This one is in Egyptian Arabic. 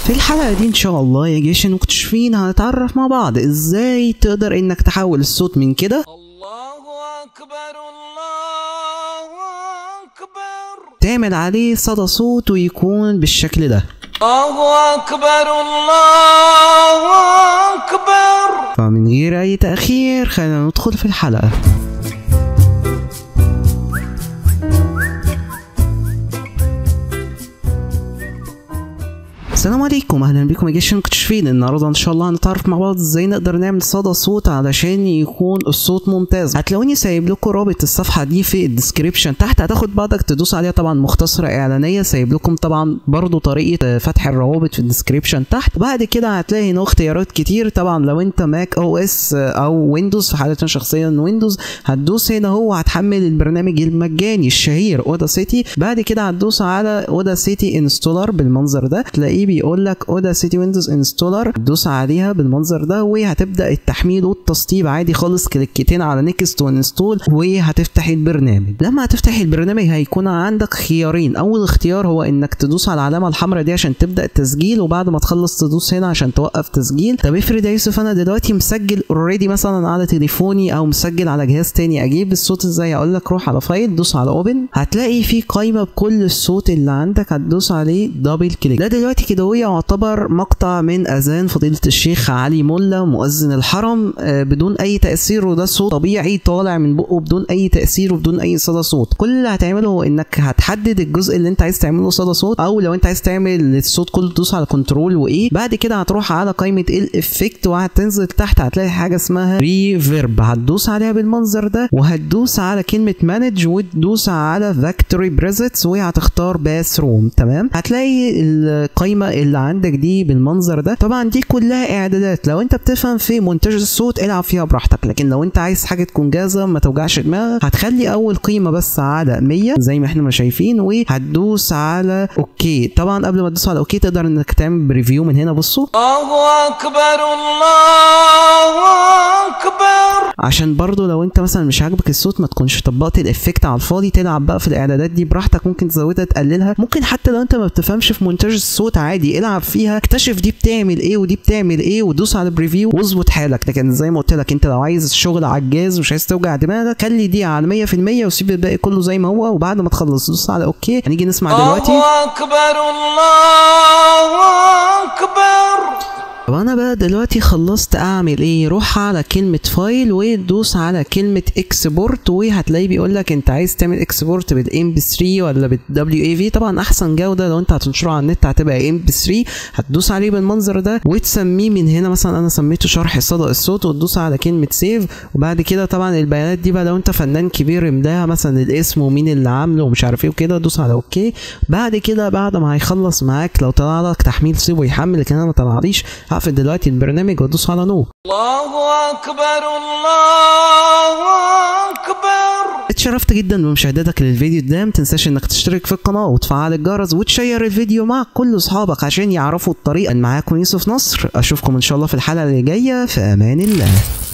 في الحلقة دي إن شاء الله يا جيش المكتشفين هنتعرف مع بعض إزاي تقدر إنك تحول الصوت من كده الله أكبر الله أكبر تعمل عليه صدى صوت ويكون بالشكل ده الله أكبر الله أكبر فمن غير أي تأخير خلينا ندخل في الحلقة السلام عليكم اهلا بكم يا جيش المكتشفين النهارده ان شاء الله هنتعرف مع بعض ازاي نقدر نعمل صدى صوت علشان يكون الصوت ممتاز هتلاقوني سايب لكم رابط الصفحه دي في الديسكريبشن تحت هتاخد بعضك تدوس عليها طبعا مختصره اعلانيه سايب لكم طبعا برضو طريقه فتح الروابط في الديسكريبشن تحت وبعد كده هتلاقي هنا اختيارات كتير طبعا لو انت ماك او اس او ويندوز في حالتنا شخصيا ويندوز هتدوس هنا هو هتحمل البرنامج المجاني الشهير اودا سيتي بعد كده هتدوس على اودا سيتي انستولر بالمنظر ده تلاقيه بيقول لك اودا سيتي ويندوز انستولر تدوس عليها بالمنظر ده وهتبدا التحميل والتسطيب عادي خالص كليكتين على نيكست وانستول وهتفتح البرنامج لما هتفتح البرنامج هيكون عندك خيارين اول اختيار هو انك تدوس على العلامه الحمراء دي عشان تبدا التسجيل وبعد ما تخلص تدوس هنا عشان توقف تسجيل طب افرض يا يوسف انا دلوقتي مسجل اوريدي مثلا على تليفوني او مسجل على جهاز تاني اجيب الصوت ازاي اقول لك روح على فايل دوس على اوبن هتلاقي في قائمه بكل الصوت اللي عندك هتدوس عليه دبل كليك ده دلوقتي كده هو يعتبر مقطع من اذان فضيله الشيخ علي ملا مؤذن الحرم آه، بدون اي تاثير وده صوت طبيعي طالع من بقه بدون اي تاثير وبدون اي صدى صوت كل اللي هتعمله هو انك هتحدد الجزء اللي انت عايز تعمله صدى صوت او لو انت عايز تعمل الصوت كله تدوس على كنترول وايه بعد كده هتروح على قائمه الافكت وهتنزل تحت هتلاقي حاجه اسمها ريفيرب هتدوس عليها بالمنظر ده وهتدوس على كلمه مانج وتدوس على فاكتوري بريزتس وهتختار باث روم تمام هتلاقي القائمه اللي عندك دي بالمنظر ده طبعا دي كلها اعدادات لو انت بتفهم في مونتاج الصوت العب فيها براحتك لكن لو انت عايز حاجه تكون جاهزه ما توجعش دماغك هتخلي اول قيمه بس على 100 زي ما احنا ما شايفين وهتدوس على اوكي طبعا قبل ما تدوس على اوكي تقدر انك تعمل بريفيو من هنا بصوا الله أكبر الله أكبر عشان برضو لو انت مثلا مش عاجبك الصوت ما تكونش طبقت الافكت على الفاضي تلعب بقى في الاعدادات دي براحتك ممكن تزودها تقللها ممكن حتى لو انت ما بتفهمش في مونتاج الصوت عادي العب فيها اكتشف دي بتعمل ايه ودي بتعمل ايه ودوس على بريفيو واظبط حالك لكن زي ما قلت لك انت لو عايز شغل على الجاز ومش عايز توجع دماغك خلي دي على 100% وسيب الباقي كله زي ما هو وبعد ما تخلص دوس على اوكي هنيجي نسمع دلوقتي الله أكبر الله أكبر طب انا بقى دلوقتي خلصت اعمل ايه روح على كلمة فايل وتدوس على كلمة اكسبورت وهتلاقيه بيقول لك انت عايز تعمل اكسبورت بالام بي 3 ولا بالدبليو اي في طبعا احسن جودة لو انت هتنشره على النت هتبقى ام بي 3 هتدوس عليه بالمنظر ده وتسميه من هنا مثلا انا سميته شرح صدى الصوت وتدوس على كلمة سيف وبعد كده طبعا البيانات دي بقى لو انت فنان كبير املاها مثلا الاسم ومين اللي عامله ومش عارف ايه وكده دوس على اوكي بعد كده بعد ما هيخلص معاك لو طلع لك تحميل سيبه يحمل لكن انا ما طلعليش هقفل دلوقتي البرنامج وادوس على نو الله أكبر الله أكبر اتشرفت جدا بمشاهدتك للفيديو ده ما تنساش انك تشترك في القناه وتفعل الجرس وتشير الفيديو مع كل اصحابك عشان يعرفوا الطريقه معاكم يوسف نصر اشوفكم ان شاء الله في الحلقه اللي جايه في امان الله